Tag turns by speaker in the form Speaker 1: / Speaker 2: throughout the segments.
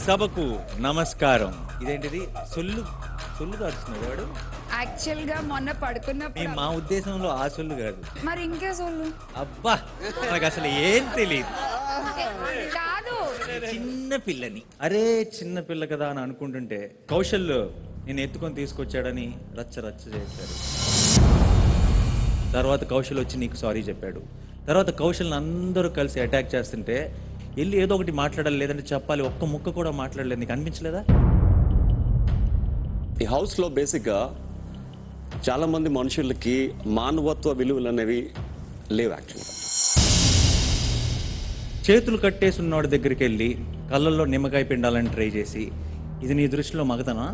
Speaker 1: సభకు నమస్కారం ఇదేంటిది సొల్లు సొల్లు దాచుతున్నాడు వాడు
Speaker 2: యాక్చువల్ గా మొన్న
Speaker 1: మీ
Speaker 2: పడుకున్నప్పుడు
Speaker 1: మా ఉద్దేశంలో ఆ సొల్లు కాదు
Speaker 2: మరి ఇంకే సొల్లు
Speaker 1: అబ్బా నాకు అసలు ఏం తెలియదు
Speaker 2: కాదు
Speaker 1: చిన్న పిల్లని అరే చిన్న పిల్ల కదా అని అనుకుంటుంటే కౌశల్ నేను ఎత్తుకొని తీసుకొచ్చాడని రచ్చ రచ్చ చేశారు తర్వాత కౌశల్ వచ్చి నీకు సారీ చెప్పాడు తర్వాత కౌశల్ని అందరూ కలిసి అటాక్ చేస్తుంటే వెళ్ళి ఏదో ఒకటి మాట్లాడాలి లేదంటే చెప్పాలి ఒక్క ముక్క కూడా మాట్లాడలేదు నీకు అనిపించలేదా
Speaker 3: ఈ హౌస్లో బేసిక్గా చాలా మంది మనుషులకి మానవత్వ విలువలు అనేవి లేవు యాక్చువల్గా
Speaker 1: చేతులు కట్టేసి ఉన్నవాడి దగ్గరికి వెళ్ళి కళ్ళల్లో నిమ్మకాయ పిండాలని ట్రై చేసి ఇది నీ దృష్టిలో మగతనా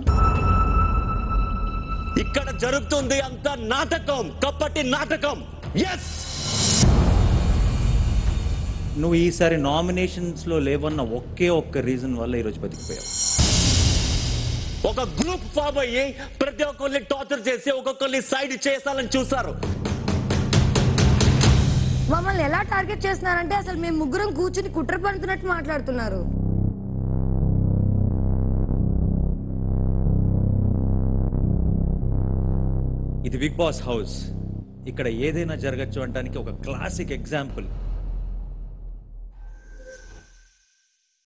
Speaker 3: ఇక్కడ జరుగుతుంది అంత నాటకం కప్పటి నాటకం ఎస్
Speaker 1: నువ్వు ఈసారి నామినేషన్స్ లో లేవన్న ఒకే ఒక్క రీజన్ వల్ల ఈరోజు బతికిపోయావు
Speaker 3: ఒక గ్రూప్ ఫామ్ అయ్యి ప్రతి ఒక్కరిని టార్చర్ చేసి ఒక్కొక్కరిని సైడ్ చేసాలని చూసారు
Speaker 4: మమ్మల్ని ఎలా టార్గెట్ చేస్తున్నారంటే అసలు మేము ముగ్గురం కూర్చుని కుట్ర పడుతున్నట్టు మాట్లాడుతున్నారు
Speaker 1: ఇది బిగ్ బాస్ హౌస్ ఇక్కడ ఏదైనా జరగచ్చు అనడానికి ఒక క్లాసిక్ ఎగ్జాంపుల్